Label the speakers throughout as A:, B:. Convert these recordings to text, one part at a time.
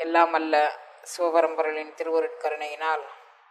A: எல்லாம் அல்ல சிவபரம்பொருளின் திருவருட்கருணையினால்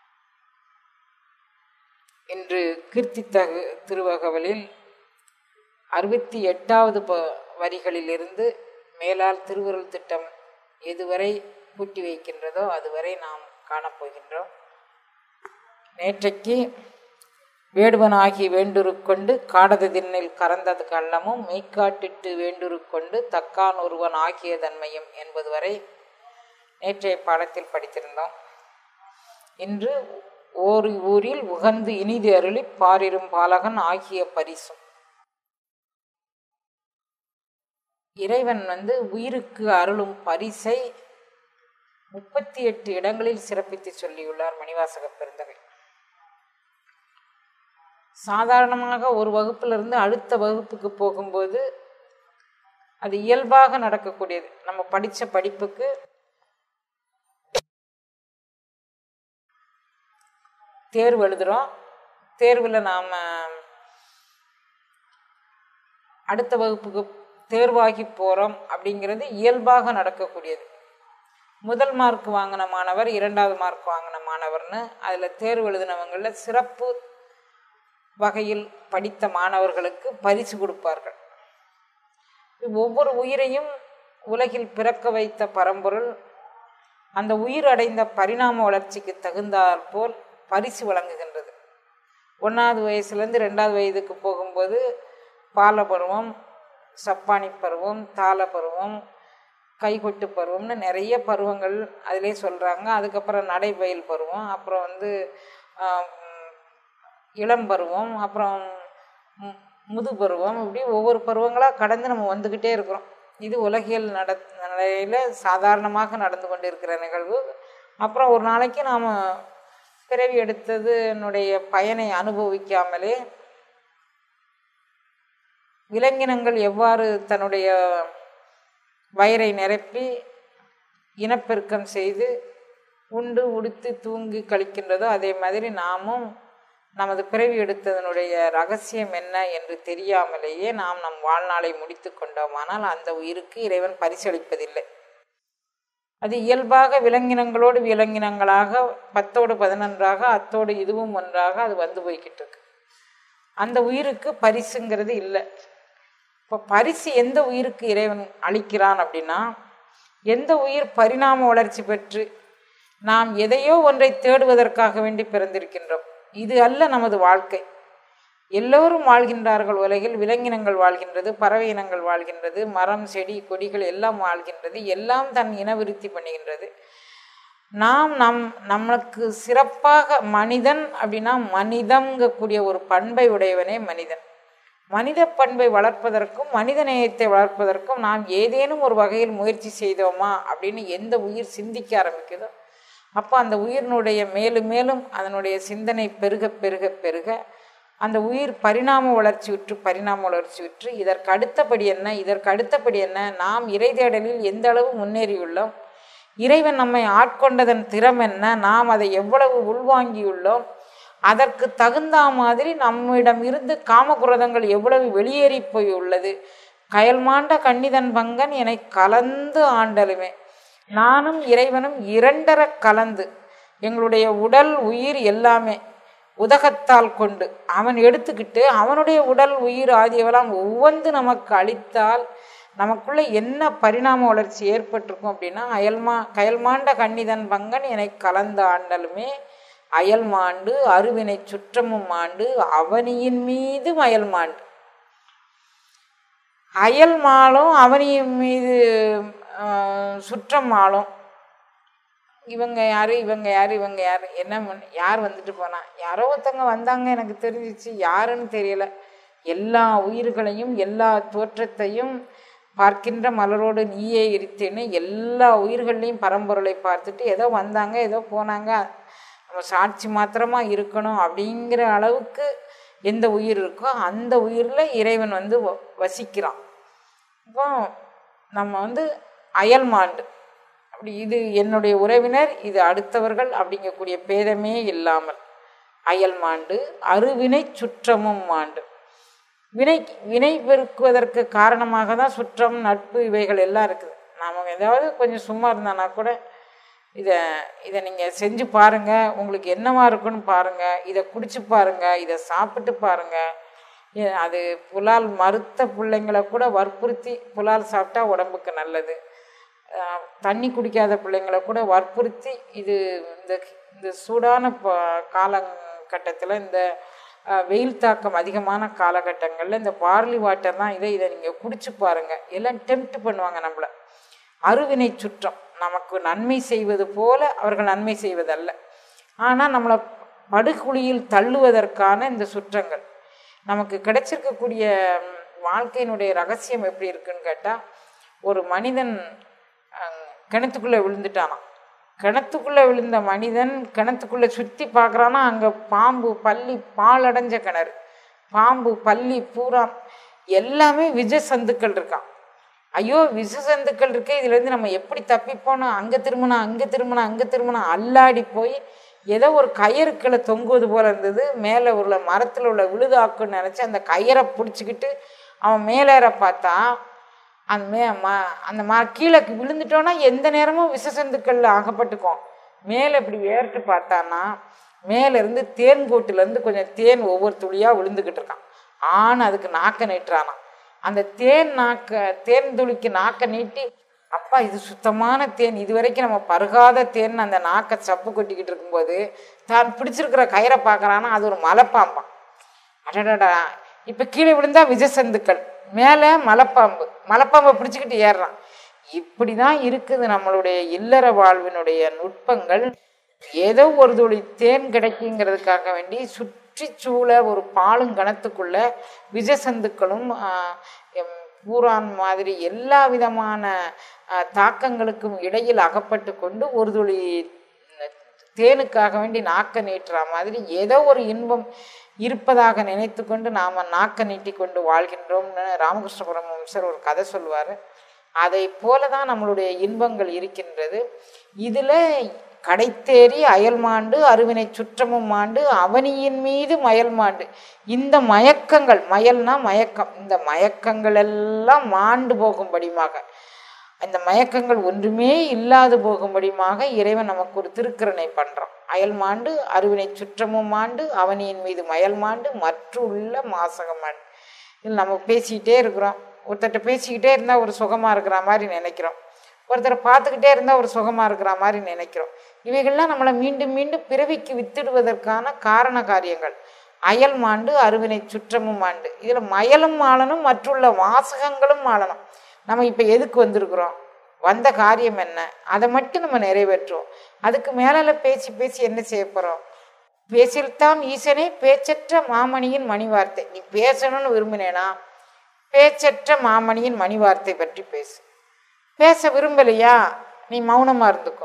A: இன்று கீர்த்தித்தகு திருவகவலில் அறுபத்தி எட்டாவது ப வரிகளிலிருந்து மேலால் திருவருள் திட்டம் எதுவரை கூட்டி வைக்கின்றதோ அதுவரை நாம் காணப்போகின்றோம் நேற்றைக்கு வேடுவனாகி வேண்டுருக்கொண்டு காடது திண்ணில் கறந்தது கள்ளமும் மெய்க்காட்டிட்டு வேண்டுருக்கொண்டு தக்கான் ஒருவன் ஆகிய தன்மையும் என்பது வரை நேற்றைய பாடத்தில் படித்திருந்தோம் இன்று ஓர் ஊரில் உகந்து இனிது அருளி பாரிரும் பாலகன் ஆகிய பரிசும் இறைவன் வந்து உயிருக்கு அருளும் பரிசை முப்பத்தி எட்டு இடங்களில் சிறப்பித்து சொல்லியுள்ளார் மணிவாசக பெருந்தகை சாதாரணமாக ஒரு வகுப்பிலிருந்து அடுத்த வகுப்புக்கு போகும்போது அது இயல்பாக நடக்கக்கூடியது நம்ம படித்த படிப்புக்கு தேர்வு எழுதுகிறோம் தேர்வில் நாம் அடுத்த வகுப்புக்கு தேர்வாகி போகிறோம் அப்படிங்கிறது இயல்பாக நடக்கக்கூடியது முதல் மார்க் வாங்கின மாணவர் இரண்டாவது மார்க் வாங்கின மாணவர்னு அதில் தேர்வு எழுதினவங்களில் சிறப்பு வகையில் படித்த மாணவர்களுக்கு பரிசு கொடுப்பார்கள் ஒவ்வொரு உயிரையும் உலகில் பிறக்க வைத்த பரம்பொருள் அந்த உயிர் அடைந்த பரிணாம வளர்ச்சிக்கு தகுந்தாற் போல் பரிசு வழங்குகின்றது ஒன்றாவது வயசுலேருந்து ரெண்டாவது வயதுக்கு போகும்போது பால பருவம் சப்பானி பருவம் தாள பருவம் கைகொட்டு பருவம்னு நிறைய பருவங்கள் அதிலே சொல்கிறாங்க அதுக்கப்புறம் நடைபயில் பருவம் அப்புறம் வந்து இளம் பருவம் அப்புறம் முது பருவம் இப்படி ஒவ்வொரு பருவங்களாக கடந்து நம்ம வந்துக்கிட்டே இருக்கிறோம் இது உலகியல் நட நிலையில் சாதாரணமாக நடந்து கொண்டு இருக்கிற நிகழ்வு அப்புறம் ஒரு நாளைக்கு நாம் பிறவி எடுத்தது என்னுடைய பயனை அனுபவிக்காமலே விலங்கினங்கள் எவ்வாறு தன்னுடைய வயிறை நிரப்பி இனப்பெருக்கம் செய்து உண்டு உடுத்து தூங்கி கழிக்கின்றதோ அதே மாதிரி நாமும் நமது பிறவி எடுத்ததனுடைய ரகசியம் என்ன என்று தெரியாமலேயே நாம் நம் வாழ்நாளை முடித்து கொண்டோமானால் அந்த உயிருக்கு இறைவன் பரிசளிப்பதில்லை அது இயல்பாக விலங்கினங்களோடு விலங்கினங்களாக பத்தோடு பதினொன்றாக அத்தோடு இதுவும் ஒன்றாக அது வந்து போய்கிட்டு இருக்கு அந்த உயிருக்கு பரிசுங்கிறது இல்லை இப்போ பரிசு எந்த உயிருக்கு இறைவன் அளிக்கிறான் அப்படின்னா எந்த உயிர் பரிணாம வளர்ச்சி பெற்று நாம் எதையோ ஒன்றை தேடுவதற்காக வேண்டி பிறந்திருக்கின்றோம் இது அல்ல நமது வாழ்க்கை எல்லோரும் வாழ்கின்றார்கள் உலகில் விலங்கினங்கள் வாழ்கின்றது பறவை இனங்கள் வாழ்கின்றது மரம் செடி கொடிகள் எல்லாம் வாழ்கின்றது எல்லாம் தன் இனவிருத்தி பண்ணுகின்றது நாம் நம் நமக்கு சிறப்பாக மனிதன் அப்படின்னா மனிதங்கக்கூடிய ஒரு பண்பை உடையவனே மனிதன் மனித பண்பை வளர்ப்பதற்கும் மனித நேயத்தை வளர்ப்பதற்கும் நாம் ஏதேனும் ஒரு வகையில் முயற்சி செய்தோமா அப்படின்னு எந்த உயிர் சிந்திக்க ஆரம்பிக்குதோ அப்போ அந்த உயிரினுடைய மேலும் மேலும் அதனுடைய சிந்தனை பெருக பெருக பெருக அந்த உயிர் பரிணாம வளர்ச்சி விற்று பரிணாம வளர்ச்சி விற்று இதற்கு அடுத்தபடி என்ன இதற்கு அடுத்தபடி என்ன நாம் இறை தேடலில் எந்த அளவு முன்னேறியுள்ளோம் இறைவன் நம்மை ஆட்கொண்டதன் திறம் என்ன நாம் அதை எவ்வளவு உள்வாங்கியுள்ளோம் அதற்கு தகுந்த மாதிரி நம்மிடம் இருந்து காமகுரதங்கள் எவ்வளவு வெளியேறி போய் உள்ளது கயல்மாண்ட கன்னிதன் பங்கன் என்னை கலந்து ஆண்டலுமே நானும் இறைவனும் இரண்டர கலந்து எங்களுடைய உடல் உயிர் எல்லாமே உதகத்தால் கொண்டு அவன் எடுத்துக்கிட்டு அவனுடைய உடல் உயிர் ஆகியவெல்லாம் ஒவ்வொன்று நமக்கு அளித்தால் நமக்குள்ள என்ன பரிணாம வளர்ச்சி ஏற்பட்டிருக்கும் அப்படின்னா அயல்மா கயல்மாண்ட கன்னிதன் பங்கன் என்னை கலந்த ஆண்டலுமே அயல் மாண்டு அருவினை சுற்றமும் ஆண்டு அவனியின் மீது அயல் மாண்டு அயல் மாலும் அவனியின் மீது சுற்றம் ஆளும் இவங்க யார் இவங்க யார் இவங்க யார் என்ன யார் வந்துட்டு போனா யாரோ ஒருத்தவங்க வந்தாங்க எனக்கு தெரிஞ்சிச்சு யாருன்னு தெரியல எல்லா உயிர்களையும் எல்லா தோற்றத்தையும் பார்க்கின்ற மலரோடு நீயே இருத்தேன்னு எல்லா உயிர்களையும் பரம்பொருளை பார்த்துட்டு ஏதோ வந்தாங்க ஏதோ போனாங்க நம்ம சாட்சி மாத்திரமா இருக்கணும் அப்படிங்கிற அளவுக்கு எந்த உயிர் இருக்கோ அந்த உயிரில் இறைவன் வந்து வசிக்கிறான் இப்போ நம்ம வந்து அயல் மாண்டு அப்படி இது என்னுடைய உறவினர் இது அடுத்தவர்கள் அப்படிங்கக்கூடிய பேதமே இல்லாமல் அயல் மாண்டு அருவினை சுற்றமும் மாண்டு வினை வினை பெருக்குவதற்கு காரணமாக தான் சுற்றம் நட்பு இவைகள் எல்லாம் இருக்குது நாம் ஏதாவது கொஞ்சம் சும்மா இருந்தானா கூட இதை இதை நீங்கள் செஞ்சு பாருங்கள் உங்களுக்கு என்னவா இருக்குன்னு பாருங்கள் இதை குடிச்சு பாருங்கள் இதை சாப்பிட்டு பாருங்கள் ஏ- அது புலால் மறுத்த பிள்ளைங்களை கூட வற்புறுத்தி புலால் சாப்பிட்டா உடம்புக்கு நல்லது ஆஹ் தண்ணி குடிக்காத பிள்ளைங்களை கூட வற்புறுத்தி இது இந்த இந்த சூடான ப காலகட்டத்தில் இந்த ஆஹ் வெயில் தாக்கம் அதிகமான காலகட்டங்களில் இந்த பார்லி வாட்டர் தான் இதை இதை நீங்கள் குடிச்சு பாருங்கள் எல்லாம் டெம்ட் பண்ணுவாங்க நம்மளை அருவினை சுற்றம் நமக்கு நன்மை செய்வது போல அவர்கள் நன்மை செய்வதல்ல ஆனால் நம்மளை படுகுழியில் தள்ளுவதற்கான இந்த சுற்றங்கள் நமக்கு கிடைச்சிருக்கக்கூடிய ம், வாழ்க்கையினுடைய ரகசியம் எப்படி இருக்குன்னு கேட்டால் ஒரு மனிதன் அஹ், கிணத்துக்குள்ளே விழுந்துட்டானாம் கிணத்துக்குள்ளே விழுந்த மனிதன் கிணத்துக்குள்ளே சுற்றி பார்க்குறான்னா அங்கே பாம்பு பல்லி பாலடைஞ்ச கிணறு பாம்பு பல்லி பூரா எல்லாமே விஜ சந்துக்கள் இருக்கான் ஐயோ விச சந்துக்கள் இருக்கே இதுலேருந்து நம்ம எப்படி தப்பிப்போனோம் அங்கே திரும்பினா அங்கே திரும்பினா அங்கே திரும்பினா அல்லாடி போய் ஏதோ ஒரு கயிறுக்களை தொங்குவது போல இருந்தது மேலே உள்ள மரத்தில் உள்ள விழுதாக்குன்னு நினச்சி அந்த கயிறை பிடிச்சிக்கிட்டு அவன் மேலேற பார்த்தா அந்த மே ம அந்த ம கீழே விழுந்துட்டோன்னா எந்த நேரமும் விசசந்துக்களில் அகப்பட்டுக்கும் மேலே இப்படி ஏறிட்டு பார்த்தான்னா மேலேருந்து தேன் கூட்டுலேருந்து கொஞ்சம் தேன் ஒவ்வொரு துளியாக விழுந்துக்கிட்டு இருக்கான் ஆண் அதுக்கு நாக்க நீட்டுறானாம் அந்த தேன் நாக்க தேன் துளிக்கு நாக்க நீட்டி அப்பா இது சுத்தமான தேன் இது வரைக்கும் நம்ம பருகாத தேன் அந்த நாக்கை சப்பு கொட்டிக்கிட்டு இருக்கும்போது தான் பிடிச்சிருக்கிற கயிறை பார்க்குறான்னா அது ஒரு மலைப்பாம்பான் அடடடா இப்போ கீழே விழுந்தா விஜசந்துக்கள் மேலே மலைப்பாம்பு மலைப்பாம்பை பிடிச்சிக்கிட்டு ஏறுறான் இப்படி தான் இருக்குது நம்மளுடைய இல்லற வாழ்வினுடைய நுட்பங்கள் ஏதோ ஒரு துளி தேன் கிடைக்குங்கிறதுக்காக வேண்டி சுற்றி சூழ ஒரு பாலுங்கணத்துக்குள்ள விஜசந்துக்களும் ஆஹ், எம், பூரான் மாதிரி எல்லா விதமான ஆஹ், தாக்கங்களுக்கும் இடையில் அகப்பட்டு கொண்டு ஒரு துளி தேனுக்காக வேண்டி நாக்க நீட்டுற மாதிரி ஏதோ ஒரு இன்பம் இருப்பதாக நினைத்து கொண்டு நாம் நாக்க நீட்டி கொண்டு வாழ்கின்றோம்னு ராமகிருஷ்ண பரமஹம்சர் ஒரு கதை சொல்லுவார் அதை போல தான் நம்மளுடைய இன்பங்கள் இருக்கின்றது இதில் கடைத்தேறி அயல்மாண்டு அருவினை சுற்றமும் மாண்டு அவனியின் மீது மயல் மாண்டு இந்த மயக்கங்கள் மயல்னா மயக்கம் இந்த மயக்கங்கள் எல்லாம் மாண்டு போகும்படியாக அந்த மயக்கங்கள் ஒன்றுமே இல்லாது போகும்படியாக இறைவன் நமக்கு ஒரு திருக்கரணை பண்ணுறான் அயல் மாண்டு அருவினை சுற்றமும் மாண்டு அவனியின் மீது மயல் மாண்டு மற்றுள்ள மாசகம் மாண்டு இதில் நம்ம பேசிக்கிட்டே இருக்கிறோம் ஒருத்தர்கிட்ட பேசிக்கிட்டே இருந்தால் ஒரு சுகமாக இருக்கிற மாதிரி நினைக்கிறோம் ஒருத்தரை பார்த்துக்கிட்டே இருந்தால் ஒரு சுகமாக இருக்கிற மாதிரி நினைக்கிறோம் இவைகள்லாம் நம்மளை மீண்டும் மீண்டும் பிறவிக்கு வித்திடுவதற்கான காரண காரியங்கள் அயல் மாண்டு அருவினை சுற்றமும் மாண்டு இதில் மயலும் ஆளணும் மற்றுள்ள வாசகங்களும் ஆளணும் நம்ம இப்போ எதுக்கு வந்திருக்கிறோம் வந்த காரியம் என்ன அதை மட்டும் நம்ம நிறைவேற்றுவோம் அதுக்கு மேலால பேசி பேசி என்ன செய்ய போகிறோம் பேசில்தான் ஈசனே பேச்சற்ற மாமணியின் மணி வார்த்தை நீ பேசணும்னு விரும்பினேனா பேச்சற்ற மாமணியின் மணி வார்த்தை பற்றி பேசு பேச விரும்பலையா நீ மௌனமாக இருந்துக்கோ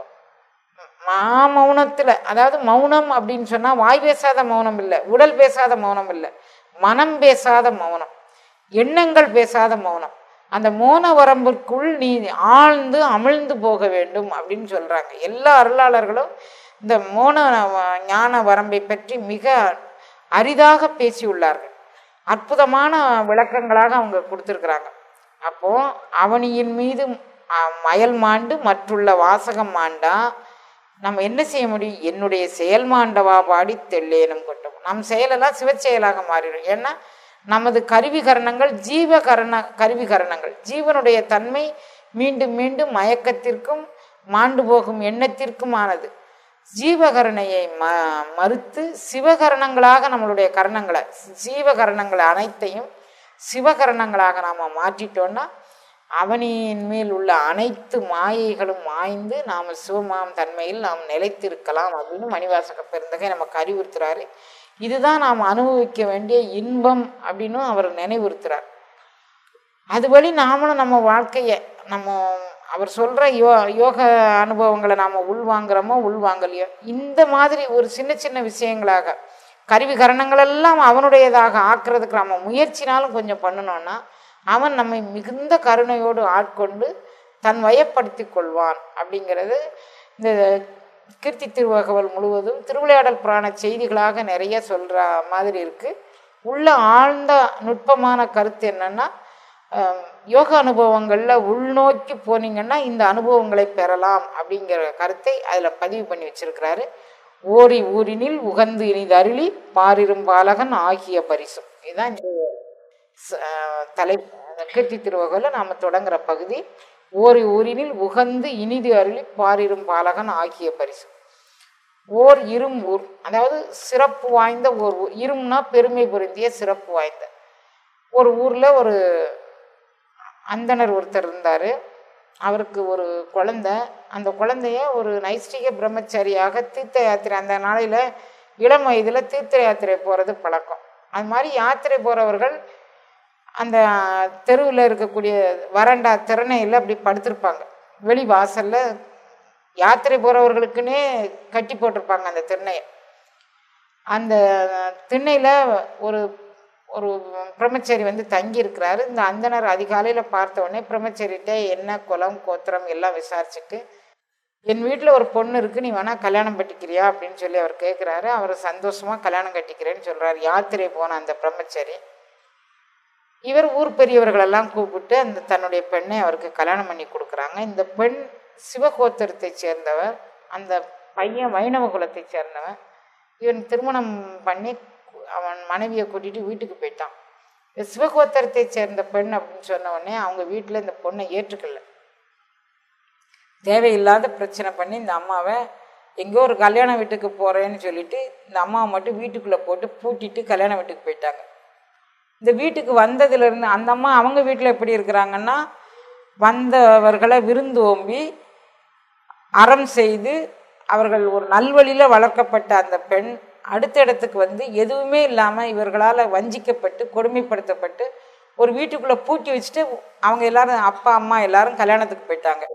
A: மா மௌனத்தில் அதாவது மௌனம் அப்படின்னு சொன்னால் வாய் பேசாத மௌனம் இல்லை உடல் பேசாத மௌனம் இல்லை மனம் பேசாத மௌனம் எண்ணங்கள் பேசாத மௌனம் அந்த மௌன வரம்பிற்குள் நீ ஆழ்ந்து அமிழ்ந்து போக வேண்டும் அப்படின்னு சொல்கிறாங்க எல்லா அருளாளர்களும் இந்த மௌன வ- ஞான வரம்பை பற்றி மிக அரிதாக பேசியுள்ளார்கள் அற்புதமான விளக்கங்களாக அவங்க கொடுத்துருக்குறாங்க அப்போ அவனியின் மீது அ, மயல் மாண்டு மற்றுள்ள வாசகம் மாண்டா நம்ம என்ன செய்ய முடியும் என்னுடைய செயல் மாண்டவா பாடி தெல்லேனும் கொட்டும் நம் செயலெல்லாம் சிவச்செயலாக மாறிடும் ஏன்னா நமது கருவிகரணங்கள் ஜீவகரண கருவிகரணங்கள் ஜீவனுடைய தன்மை மீண்டும் மீண்டும் மயக்கத்திற்கும் மாண்டு போகும் எண்ணத்திற்குமானது ஜீவகரணையை ம மறுத்து சிவகரணங்களாக நம்மளுடைய கரணங்களை ஜீவகரணங்களை அனைத்தையும் சிவகரணங்களாக நாம் மாற்றிட்டோன்னா அவனின் மேல் உள்ள அனைத்து மாயைகளும் மாய்ந்து நாம் சிவமாம் தன்மையில் நாம் நிலைத்திருக்கலாம் அப்படின்னு மணிவாசக பெருந்தகை நமக்கு அறிவுறுத்துறாரு இதுதான் நாம் அனுபவிக்க வேண்டிய இன்பம் அப்படின்னும் அவர் நினைவுறுத்துறார் அதுபடி நாமளும் நம்ம வாழ்க்கையை நம்ம அவர் சொல்கிற யோ யோக அனுபவங்களை நாம் உள்வாங்குறோமோ உள்வாங்கலையோ இந்த மாதிரி ஒரு சின்ன சின்ன விஷயங்களாக கருவி கரணங்களெல்லாம் அவனுடையதாக ஆக்குறதுக்கு நம்ம முயற்சினாலும் கொஞ்சம் பண்ணணும்னா அவன் நம்மை மிகுந்த கருணையோடு ஆட்கொண்டு தன் வயப்படுத்தி கொள்வான் அப்படிங்கிறது இந்த கீர்த்தி திருவகவல் முழுவதும் திருவிளையாடல் புராண செய்திகளாக நிறைய சொல்கிற மாதிரி இருக்குது உள்ள ஆழ்ந்த நுட்பமான கருத்து என்னன்னா அஹ், யோக அனுபவங்களில் உள்நோக்கி போனீங்கன்னா இந்த அனுபவங்களை பெறலாம் அப்படிங்கிற கருத்தை அதில் பதிவு பண்ணி வச்சிருக்கிறாரு ஓரி ஊரினில் உகந்து இனிது அருளி பாரிரும் பாலகன் ஆகிய பரிசும் இதுதான் இந்த ச- அஹ், தலை கீர்த்தி திருவகவில் நாம் தொடங்குற பகுதி ஓரி ஊரினில் உகந்து இனிது அருளி பாரிரும் பாலகன் ஆகிய பரிசு ஓர் இரும் ஊர் அதாவது சிறப்பு வாய்ந்த ஓர் ஊர் இரும்னா பெருமை பொருந்திய சிறப்பு வாய்ந்த ஒரு ஊரில் ஒரு அந்தணர் ஒருத்தர் இருந்தார் அவருக்கு ஒரு குழந்தை அந்த குழந்தைய ஒரு நைஷ்டிக பிரம்மச்சாரியாக தீர்த்த யாத்திரை அந்த நாளையில் இளம் வயதில் தீர்த்த யாத்திரை போகிறது பழக்கம் அது மாதிரி யாத்திரை போகிறவர்கள் அந்த தெருவில் இருக்கக்கூடிய வறண்டா திறனையில் அப்படி படுத்திருப்பாங்க வெளி வாசலில் யாத்திரை போகிறவர்களுக்குன்னே கட்டி போட்டிருப்பாங்க அந்த திண்ணையை அந்த திண்ணையில் ஒரு ஒரு பிரம்மச்சேரி வந்து தங்கி இருக்கிறாரு இந்த அந்தனர் அதிகாலையில் பார்த்த உடனே பிரம்மச்சேரிகிட்ட என்ன குலம் கோத்திரம் எல்லாம் விசாரிச்சுட்டு என் வீட்டில் ஒரு பொண்ணு இருக்கு நீ வேணா கல்யாணம் கட்டிக்கிறியா அப்படின்னு சொல்லி அவர் கேட்குறாரு அவர் சந்தோஷமாக கல்யாணம் கட்டிக்கிறேன்னு சொல்கிறார் யாத்திரை போன அந்த பிரம்மச்சேரி இவர் ஊர் பெரியவர்களெல்லாம் கூப்பிட்டு அந்த தன்னுடைய பெண்ணை அவருக்கு கல்யாணம் பண்ணி கொடுக்குறாங்க இந்த பெண் சிவகோத்திரத்தை சேர்ந்தவர் அந்த பையன் வைணவ குலத்தை சேர்ந்தவன் இவன் திருமணம் பண்ணி அவன் மனைவியை கூட்டிட்டு வீட்டுக்கு போயிட்டான் இந்த சிவகோத்திரத்தை சேர்ந்த பெண் அப்படின்னு சொன்ன உடனே அவங்க வீட்டில் இந்த பொண்ணை ஏற்றுக்கல தேவையில்லாத பிரச்சனை பண்ணி இந்த அம்மாவை எங்கேயோ ஒரு கல்யாண வீட்டுக்கு போகிறேன்னு சொல்லிட்டு இந்த அம்மாவை மட்டும் வீட்டுக்குள்ளே போட்டு பூட்டிட்டு கல்யாண வீட்டுக்கு போயிட்டாங்க இந்த வீட்டுக்கு வந்ததுலேருந்து அந்த அம்மா அவங்க வீட்டில் எப்படி இருக்கிறாங்கன்னா வந்தவர்களை விருந்து ஓம்பி அறம் செய்து அவர்கள் ஒரு நல்வழியில் வளர்க்கப்பட்ட அந்த பெண் அடுத்த இடத்துக்கு வந்து எதுவுமே இல்லாமல் இவர்களால் வஞ்சிக்கப்பட்டு கொடுமைப்படுத்தப்பட்டு ஒரு வீட்டுக்குள்ளே பூட்டி வச்சுட்டு அவங்க எல்லாரும் அப்பா அம்மா எல்லாரும் கல்யாணத்துக்கு போயிட்டாங்க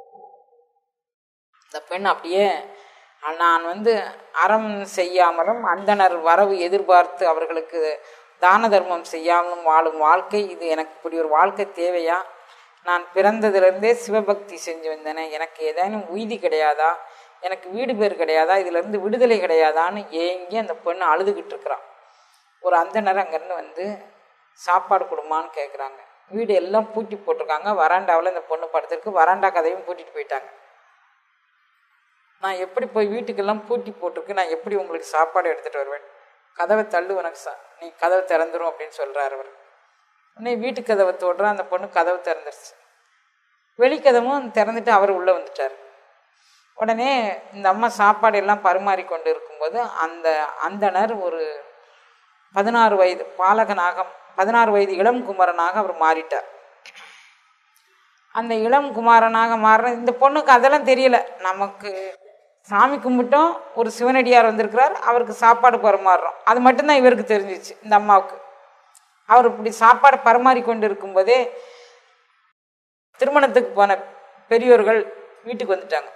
A: இந்த பெண் அப்படியே நான் வந்து அறம் செய்யாமலும் அந்தனர் வரவு எதிர்பார்த்து அவர்களுக்கு தான தர்மம் செய்யாமலும் வாழும் வாழ்க்கை இது எனக்கு இப்படி ஒரு வாழ்க்கை தேவையா நான் பிறந்ததுலேருந்தே சிவபக்தி செஞ்சு வந்தேனே எனக்கு ஏதேனும் உய்தி கிடையாதா எனக்கு வீடு பேர் கிடையாதா இதிலிருந்து விடுதலை கிடையாதான்னு ஏங்கி அந்த பொண்ணு அழுதுகிட்டு இருக்கிறான் ஒரு அந்தனர் அங்கேருந்து வந்து சாப்பாடு கொடுமான்னு கேட்குறாங்க வீடு எல்லாம் பூட்டி போட்டிருக்காங்க வராண்டாவில் இந்த பொண்ணு படுத்திருக்கு வராண்டா கதையும் பூட்டிட்டு போயிட்டாங்க நான் எப்படி போய் வீட்டுக்கெல்லாம் பூட்டி போட்டிருக்கு நான் எப்படி உங்களுக்கு சாப்பாடு எடுத்துகிட்டு வருவேன் கதவை தள்ளு உனக்கு சா நீ கதவை திறந்துரும் அப்படின்னு சொல்கிறார் அவர் உடனே வீட்டு கதவை தோடுற அந்த பொண்ணு கதவு திறந்துருச்சு வெளிக்கதவும் திறந்துட்டு அவர் உள்ளே வந்துட்டார் உடனே இந்த அம்மா சாப்பாடு எல்லாம் பரிமாறி கொண்டு இருக்கும்போது அந்த அந்தனர் ஒரு பதினாறு வயது பாலகனாக பதினாறு வயது இளம் குமரனாக அவர் மாறிட்டார் அந்த இளம் குமாரனாக மாறுற இந்த பொண்ணுக்கு அதெல்லாம் தெரியல நமக்கு சாமி கும்பிட்டோம் ஒரு சிவனடியார் வந்திருக்கிறார் அவருக்கு சாப்பாடு பரிமாறுறோம் அது மட்டும்தான் இவருக்கு தெரிஞ்சிச்சு இந்த அம்மாவுக்கு அவர் இப்படி சாப்பாடு பரிமாறி கொண்டு இருக்கும்போதே திருமணத்துக்கு போன பெரியோர்கள் வீட்டுக்கு வந்துட்டாங்க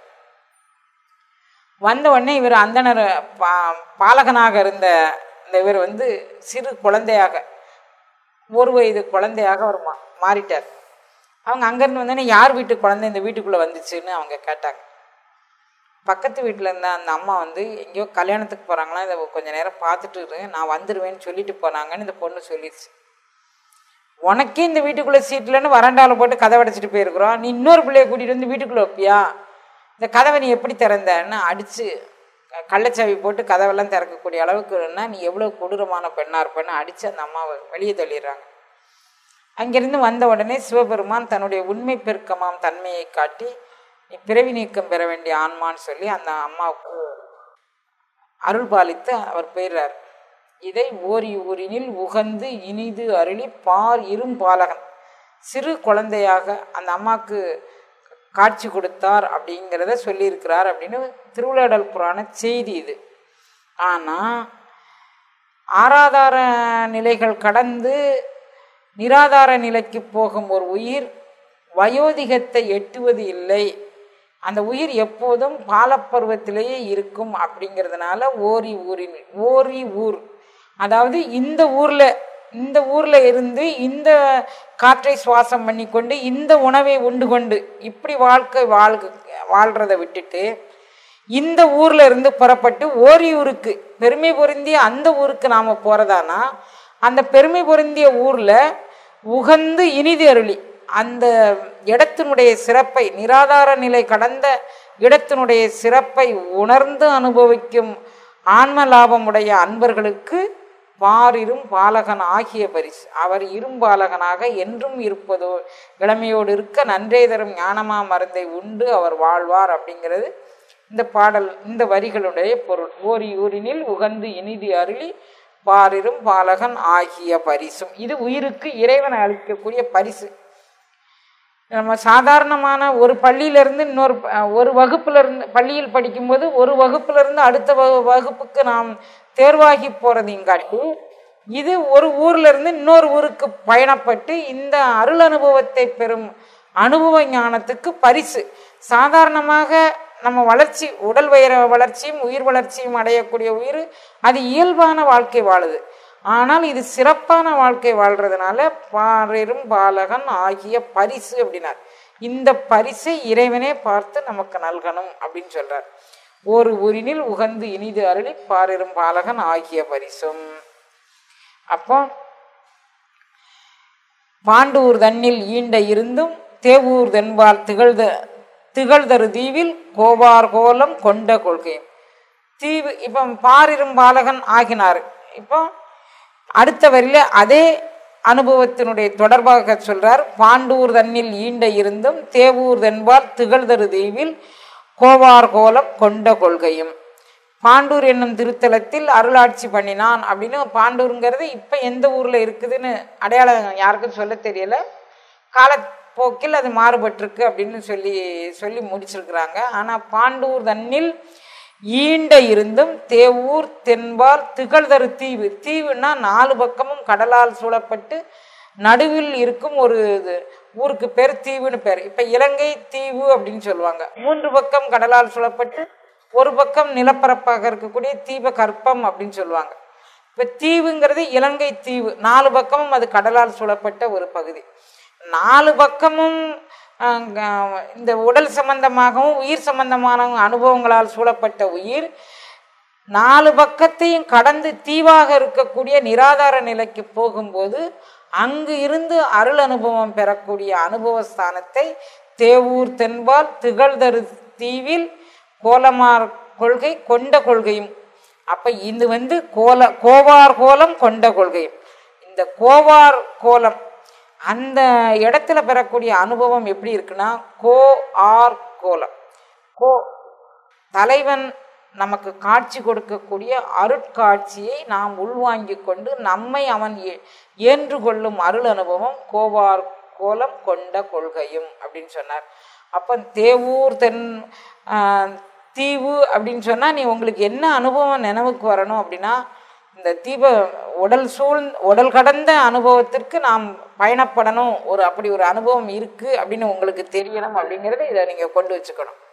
A: வந்த உடனே இவர் அந்தனர் பா பாலகனாக இருந்த இந்த இவர் வந்து சிறு குழந்தையாக ஒரு வயது குழந்தையாக அவர் மா மாறிட்டார் அவங்க அங்கேருந்து வந்தோடனே யார் வீட்டு குழந்தை இந்த வீட்டுக்குள்ளே வந்துச்சுன்னு அவங்க கேட்டாங்க பக்கத்து வீட்டில் இருந்த அந்த அம்மா வந்து எங்கேயோ கல்யாணத்துக்கு போகிறாங்களா இதை கொஞ்ச நேரம் பார்த்துட்டு இரு, நான் வந்துடுவேன்னு சொல்லிட்டு போனாங்கன்னு இந்த பொண்ணு சொல்லிடுச்சு உனக்கே இந்த வீட்டுக்குள்ளே சீட்லன்னு வராண்டாவில் போட்டு கதை அடைச்சிட்டு போயிருக்கிறோம் நீ இன்னொரு பிள்ளைய கூட்டிகிட்டு வந்து வீட்டுக்குள்ளே வைப்பியா இந்த கதவை நீ எப்படி திறந்தன்னு அடித்து கள்ளச்சாவி போட்டு கதவெல்லாம் திறக்கக்கூடிய அளவுக்குன்னா நீ எவ்வளோ கொடூரமான பெண்ணாக இருப்பேன்னு அடித்து அந்த அம்மாவை வெளியே தள்ளிடுறாங்க அங்கிருந்து வந்த உடனே சிவபெருமான் தன்னுடைய உண்மை பெருக்கமாம் தன்மையை காட்டி நீ பிறவி நீக்கம் பெற வேண்டிய ஆன்மான்னு சொல்லி அந்த அம்மாவுக்கு அருள் பாலித்து அவர் போயிடுறார் இதை ஓரி ஊரினில் உகந்து இனிது அருளி பார் இரும் பாலகன் சிறு குழந்தையாக அந்த அம்மாவுக்கு காட்சி கொடுத்தார் அப்படிங்கிறத சொல்லியிருக்கிறார் அப்படின்னு திருவிளையாடல் புராண செய்தி இது ஆனால் ஆராதார நிலைகள் கடந்து நிராதார நிலைக்கு போகும் ஒரு உயிர் வயோதிகத்தை எட்டுவது இல்லை அந்த உயிர் எப்போதும் பாலப்பருவத்திலேயே இருக்கும் அப்படிங்கிறதுனால ஓரி ஊரின் ஓரி ஊர் அதாவது இந்த ஊரில் இந்த ஊரில் இருந்து இந்த காற்றை சுவாசம் பண்ணி கொண்டு இந்த உணவை உண்டு கொண்டு இப்படி வாழ்க்கை வாழ்க வாழ்கிறத விட்டுட்டு இந்த ஊரில் இருந்து புறப்பட்டு ஓரியூருக்கு பெருமை பொருந்திய அந்த ஊருக்கு நாம் போகிறதானா அந்த பெருமை பொருந்திய ஊரில் உகந்து இனிது அருளி அந்த இடத்தினுடைய சிறப்பை நிராதார நிலை கடந்த இடத்தினுடைய சிறப்பை உணர்ந்து அனுபவிக்கும் ஆன்ம லாபமுடைய அன்பர்களுக்கு பாரிரும் பாலகன் ஆகிய பரிசு அவர் இரும்பாலகனாக என்றும் இருப்பதோ இளமையோடு இருக்க நன்றே தரும் ஞானமா மருந்தை உண்டு அவர் வாழ்வார் அப்படிங்கிறது இந்த பாடல் இந்த வரிகளுடைய பொருள் ஓரி ஊரினில் உகந்து இனிதி அருளி பாரிரும் பாலகன் ஆகிய பரிசும் இது உயிருக்கு இறைவன் அளிக்கக்கூடிய பரிசு நம்ம சாதாரணமான ஒரு பள்ளியிலேருந்து இன்னொரு ப- ஒரு வகுப்புல இருந்து பள்ளியில் படிக்கும்போது ஒரு வகுப்புல இருந்து அடுத்த வகு வகுப்புக்கு நாம் தேர்வாகி போகிறதையும் காட்டி இது ஒரு ஊர்ல இருந்து இன்னொரு ஊருக்கு பயணப்பட்டு இந்த அருள் அனுபவத்தை பெறும் அனுபவ ஞானத்துக்கு பரிசு சாதாரணமாக நம்ம வளர்ச்சி உடல் வயிற வளர்ச்சியும் உயிர் வளர்ச்சியும் அடையக்கூடிய உயிர் அது இயல்பான வாழ்க்கை வாழுது ஆனால் இது சிறப்பான வாழ்க்கை வாழ்றதுனால பாரிரும் பாலகன் ஆகிய பரிசு அப்படின்னார் இந்த பரிசை இறைவனே பார்த்து நமக்கு நல்கணும் அப்படின்னு சொல்றார் ஒரு ஊரினில் உகந்து இனிது அருளி பாரிரும் பாலகன் ஆகிய பரிசும் அப்போ பாண்டூர் தன்னில் ஈண்ட இருந்தும் தேவூர் தென்பால் திகழ்த திகழ்தரு தீவில் கோவார் கோலம் கொண்ட கொள்கை தீவு இப்போ பாரிரும் பாலகன் ஆகினார் இப்போ அடுத்த வரியில அதே அனுபவத்தினுடைய தொடர்பாக சொல்றார் பாண்டூர் தன்னில் ஈண்ட இருந்தும் தேவூர் தென்பால் திகழ்தரு தீவில் கோவார் கோலம் கொண்ட கொள்கையும் பாண்டூர் என்னும் திருத்தலத்தில் அருளாட்சி பண்ணினான் அப்படின்னு பாண்டூருங்கிறது இப்போ எந்த ஊரில் இருக்குதுன்னு அடையாளம் யாருக்கும் சொல்ல தெரியல காலப்போக்கில் அது மாறுபட்டிருக்கு அப்படின்னு சொல்லி சொல்லி முடிச்சிருக்கிறாங்க ஆனால் பாண்டூர் தன்னில் ஈண்ட இருந்தும் தேவூர் தென்பால் திகழ்தரு தீவு தீவுன்னா நாலு பக்கமும் கடலால் சூழப்பட்டு நடுவில் இருக்கும் ஒரு இது ஊருக்கு பேர் தீவுன்னு பேர் இப்போ இலங்கை தீவு அப்படின்னு சொல்லுவாங்க மூன்று பக்கம் கடலால் சூழப்பட்டு ஒரு பக்கம் நிலப்பரப்பாக இருக்கக்கூடிய தீப கற்பம் அப்படின்னு சொல்லுவாங்க இப்போ தீவுங்கிறது இலங்கை தீவு நாலு பக்கமும் அது கடலால் சூழப்பட்ட ஒரு பகுதி நாலு பக்கமும் அங்க, இந்த உடல் சம்பந்தமாகவும் உயிர் சம்பந்தமான அனுபவங்களால் சூழப்பட்ட உயிர் நாலு பக்கத்தையும் கடந்து தீவாக இருக்கக்கூடிய நிராதார நிலைக்கு போகும்போது அங்கு இருந்து அருள் அனுபவம் பெறக்கூடிய அனுபவ ஸ்தானத்தை தேவூர் தென்பால் திகழ்தரு தீவில் கோலமார் கொள்கை கொண்ட கொள்கையும் அப்ப இது வந்து கோல கோவார் கோலம் கொண்ட கொள்கையும் இந்த கோவார் கோலம் அந்த இடத்துல பெறக்கூடிய அனுபவம் எப்படி இருக்குன்னா கோ ஆர் கோலம் கோ தலைவன் நமக்கு காட்சி கொடுக்கக்கூடிய அருட்காட்சியை நாம் உள்வாங்கிக் கொண்டு நம்மை அவன் ஏ- ஏன்று கொள்ளும் அருள் அனுபவம் கோவார் கோலம் கொண்ட கொள்கையும் அப்படின்னு சொன்னார் அப்போ தேவூர் தென் ஆஹ், தீவு அப்படின்னு சொன்னால் நீ உங்களுக்கு என்ன அனுபவம் நினைவுக்கு வரணும் அப்படின்னா இந்த தீப உடல் சூழ் உடல் கடந்த அனுபவத்திற்கு நாம் பயணப்படணும் ஒரு அப்படி ஒரு அனுபவம் இருக்குது அப்படின்னு உங்களுக்கு தெரியணும் அப்படிங்கிறத இதை நீங்கள் கொண்டு வச்சுக்கணும்